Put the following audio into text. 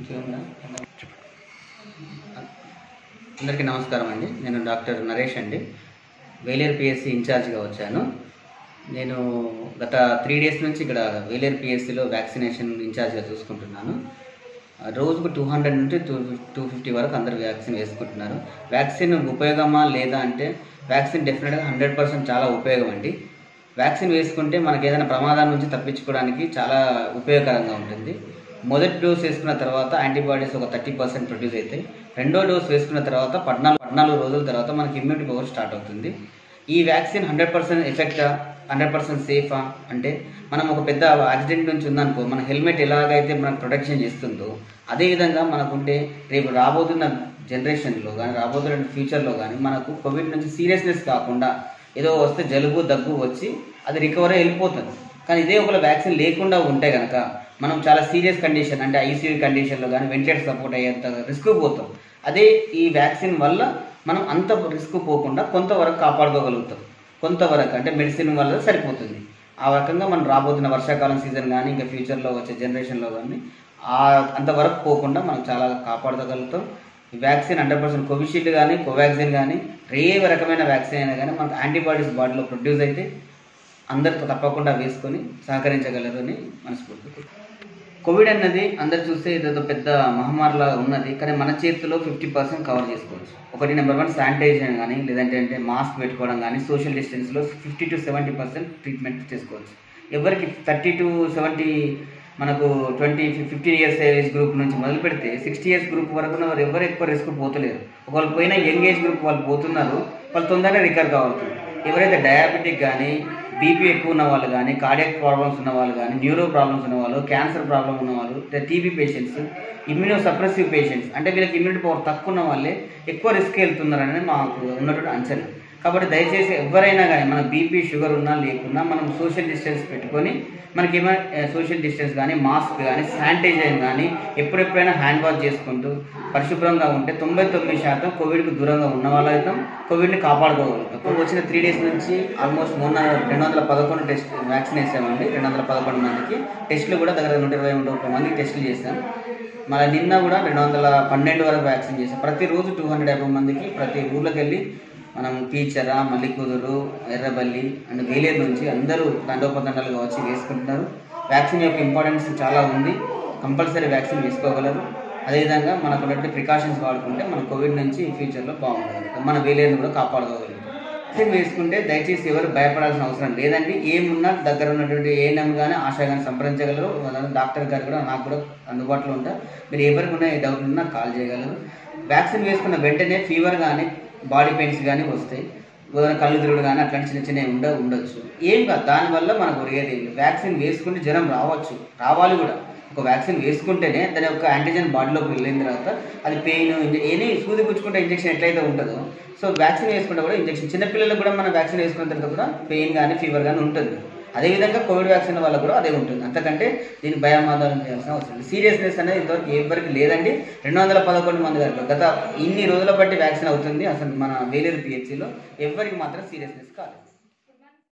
ఇంకేముందా? అందరికీ నమస్కారం అండి నేను డాక్టర్ నరేష్ అండి వేలేరు పిఎస్సి ఇన్ఛార్జ్గా వచ్చాను నేను గత త్రీ డేస్ నుంచి ఇక్కడ వేలేరు పిఎస్సిలో వ్యాక్సినేషన్ ఇన్ఛార్జ్గా చూసుకుంటున్నాను ఆ, రోజుకు టూ హండ్రెడ్ నుండి టూ టూ ఫిఫ్టీ వరకు అందరు వ్యాక్సిన్ వేసుకుంటున్నారు వ్యాక్సిన్ ఉపయోగమా లేదా అంటే వ్యాక్సిన్ డెఫినెట్గా హండ్రెడ్ పర్సెంట్ చాలా ఉపయోగం అండి వ్యాక్సిన్ వేసుకుంటే మనకి ఏదైనా ప్రమాదం నుంచి తప్పించుకోవడానికి చాలా ఉపయోగకరంగా ఉంటుంది మొదటి డోస్ వేసుకున్న తర్వాత యాంటీబాడీస్ ఒక థర్టీ పర్సెంట్ ప్రొడ్యూస్ అవుతాయి రెండో డోస్ వేసుకున్న తర్వాత పద్నాలుగు పద్నాలుగు రోజుల తర్వాత మనకి ఇమ్యూనిటీ పవర్ స్టార్ట్ అవుతుంది ఈ వ్యాక్సిన్ హండ్రెడ్ పర్సెంట్ ఎఫెక్టా హండ్రెడ్ పర్సెంట్ సేఫా అంటే మనం ఒక పెద్ద యాక్సిడెంట్ నుంచి ఉందనుకో మన హెల్మెట్ ఎలాగైతే మనకు ప్రొటెక్షన్ చేస్తుందో అదేవిధంగా మనకుంటే రేపు రాబోతున్న జనరేషన్లో కానీ రాబోతున్న ఫ్యూచర్లో కానీ మనకు కోవిడ్ నుంచి సీరియస్నెస్ కాకుండా ఏదో వస్తే జలుబు దగ్గు వచ్చి అది రికవర్ వెళ్ళిపోతుంది కానీ ఇదే ఒకవేళ వ్యాక్సిన్ లేకుండా ఉంటే కనుక మనం చాలా సీరియస్ కండిషన్ అంటే ఐసీయూ కండిషన్లో కానీ వెంటిలేటర్ సపోర్ట్ అయ్యేంత రిస్క్ పోతాం అదే ఈ వ్యాక్సిన్ వల్ల మనం అంత రిస్క్ పోకుండా కొంతవరకు కాపాడుకోగలుగుతాం కొంతవరకు అంటే మెడిసిన్ వల్ల సరిపోతుంది ఆ రకంగా మనం రాబోతున్న వర్షాకాలం సీజన్ కానీ ఇంకా ఫ్యూచర్లో వచ్చే జనరేషన్లో కానీ ఆ అంతవరకు పోకుండా మనం చాలా కాపాడుకోగలుగుతాం ఈ వ్యాక్సిన్ హండ్రెడ్ పర్సెంట్ కోవిషీల్డ్ కానీ కోవాక్సిన్ కానీ ఏ రకమైన వ్యాక్సిన్ అయినా కానీ మనకు యాంటీబాడీస్ బాడీలో ప్రొడ్యూస్ అయితే అందరితో తప్పకుండా వేసుకొని సహకరించగలరు అని మనస్ఫూర్తి కోవిడ్ అన్నది అందరు చూస్తే ఇదేదో పెద్ద మహమ్మారిలా ఉన్నది కానీ మన చేతిలో ఫిఫ్టీ పర్సెంట్ కవర్ చేసుకోవచ్చు ఒకటి నెంబర్ వన్ శానిటైజేషన్ కానీ లేదంటే అంటే మాస్క్ పెట్టుకోవడం కానీ సోషల్ డిస్టెన్స్లో fifty to seventy percent treatment చేసుకోవచ్చు ఎవరికి థర్టీ టు సెవెంటీ మనకు twenty fifteen years age group నుంచి మొదలు పెడితే సిక్స్టీ ఇయర్స్ గ్రూప్ వరకు ఉన్న వారు ఎవరు ఎక్కువ రిస్క్ పోతలేరు ఒకవేళ పోయిన యంగ్ ఏజ్ గ్రూప్ వాళ్ళు పోతున్నారు వాళ్ళు తొందరగా రికవర్ కావాలి ఎవరైతే డయాబెటిక్ కానీ బీపీ ఎక్కువ ఉన్న వాళ్ళు కానీ కార్డియక్ ప్రాబ్లమ్స్ ఉన్న వాళ్ళు కానీ న్యూరో ప్రాబ్లమ్స్ ఉన్న వాళ్ళు క్యాన్సర్ ప్రాబ్లం ఉన్న వాళ్ళు TB patients immunosuppressive patients అంటే వీళ్ళకి ఇమ్యూనిటీ పవర్ తక్కువ ఉన్న వాళ్ళే ఎక్కువ రిస్క్ వెళ్తున్నారని మాకు ఉన్నటువంటి అంచనా కాబట్టి దయచేసి ఎవరైనా కానీ మన బీపీ షుగర్ ఉన్నా లేకున్నా మనం సోషల్ డిస్టెన్స్ పెట్టుకొని మనకి ఏమైనా సోషల్ డిస్టెన్స్ కానీ మాస్క్ కానీ శానిటైజర్ కానీ ఎప్పుడెప్పుడైనా హ్యాండ్ వాష్ చేసుకుంటూ పరిశుభ్రంగా ఉంటే తొంభై తొమ్మిది శాతం కోవిడ్కి దూరంగా ఉన్న వాళ్ళైతే కోవిడ్ని కాపాడుకోగలుగుతాం ఇప్పుడు వచ్చిన త్రీ డేస్ నుంచి ఆల్మోస్ట్ మొన్న రెండు వందల పదకొండు టెస్ట్ వ్యాక్సిన్ వేసామండి రెండు వందల పదకొండు మందికి టెస్టులు కూడా దగ్గర నూట ఇరవై ముప్పై మందికి టెస్టులు చేశాం మళ్ళీ నిన్న కూడా రెండు వందల పన్నెండు వరకు వ్యాక్సిన్ చేసాం ప్రతిరోజు టూ హండ్రెడ్ యాభై మందికి ప్రతి ఊర్లోకి వెళ్ళి మనం పీచర మల్లికూదురు ఎర్రబల్లి అండ్ వేలేరు నుంచి అందరూ తండోపతండాలుగా వచ్చి వేసుకుంటున్నారు వ్యాక్సిన్ యొక్క ఇంపార్టెన్స్ చాలా ఉంది కంపల్సరీ వ్యాక్సిన్ వేసుకోగలరు అదేవిధంగా మనకు ఉన్నటువంటి ప్రికాషన్స్ వాడుకుంటే మన కోవిడ్ నుంచి ఫ్యూచర్లో బాగుంటుంది మన వేలేరుని కూడా కాపాడుకోగలుగుతాం వ్యాక్సిన్ వేసుకుంటే దయచేసి ఎవరు భయపడాల్సిన అవసరం లేదండి ఏమున్నా దగ్గర ఉన్నటువంటి ఏఎన్ఎం కానీ ఆశా కానీ సంప్రదించగలరు వాళ్ళ డాక్టర్ గారు కూడా నాకు కూడా అందుబాటులో ఉంటారు మీరు ఎవరికి ఉన్న డౌట్ ఉన్నా కాల్ చేయగలరు వ్యాక్సిన్ వేసుకున్న వెంటనే ఫీవర్ కానీ బాడీ పెయిన్స్ కానీ వస్తాయి ఏదైనా కళ్ళు తిరుగుడు కానీ అట్లాంటి చిన్న చిన్నవి ఉండ ఉండొచ్చు ఏం కాదు దానివల్ల మనకు ఒరిగేది ఏం లేదు. వ్యాక్సిన్ వేసుకుంటే జ్వరం రావచ్చు రావాలి కూడా ఒక వ్యాక్సిన్ వేసుకుంటేనే దాని యొక్క యాంటీజెన్ బాడీలోకి వెళ్ళిన తర్వాత అది పెయిన్ ఏని సూది పుచ్చుకుంటే ఇంజెక్షన్ ఎట్లయితే ఉంటుందో సో వ్యాక్సిన్ వేసుకుంటే కూడా ఇంజెక్షన్ చిన్నపిల్లలకు కూడా మనం వ్యాక్సిన్ వేసుకున్న తర్వాత కూడా పెయిన్ కానీ ఫీవర్ కానీ ఉంటుంది అదేవిధంగా కోవిడ్ వ్యాక్సిన్ వల్ల కూడా అదే ఉంటుంది అంతకంటే దీని భయమాదాలు చేయాల్సిన అవసరం లేదు సీరియస్నెస్ అనేది ఇంతవరకు ఎవరికి లేదండి రెండు వందల పదకొండు మంది గారు గత ఇన్ని రోజుల బట్టి వ్యాక్సిన్ అవుతుంది అసలు మన వేలేరు పిహెచ్సిలో ఎవరికి మాత్రం సీరియస్నెస్ కాలేదు